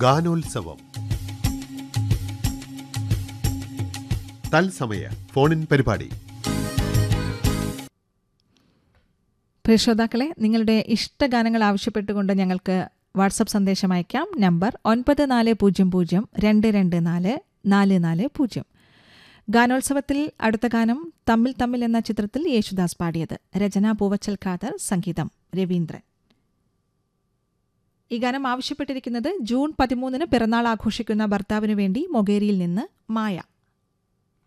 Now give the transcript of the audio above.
ഗാനോത്സവം തത്സമയ ഫോണിൻ പരിപാടി പ്രിയ ശ്രോതാക്കളെ നിങ്ങളുടെ ഇഷ്ടഗാനങ്ങൾ ആവശ്യപ്പെട്ടുകൊണ്ട് ഞങ്ങൾക്ക് വാട്സപ്പ് സന്ദേശം അയക്കാം നമ്പർ ഒൻപത് നാല് പൂജ്യം പൂജ്യം രണ്ട് രണ്ട് നാല് നാല് നാല് പൂജ്യം ഗാനോത്സവത്തിൽ അടുത്ത ഗാനം തമ്മിൽ തമ്മിൽ എന്ന ചിത്രത്തിൽ യേശുദാസ് പാടിയത് രചന പൂവച്ചൽ ഖാദർ സംഗീതം രവീന്ദ്രൻ ഈ ഗാനം ആവശ്യപ്പെട്ടിരിക്കുന്നത് ജൂൺ പതിമൂന്നിന് പിറന്നാൾ ആഘോഷിക്കുന്ന ഭർത്താവിനു വേണ്ടി മൊഗേരിയിൽ നിന്ന് മായ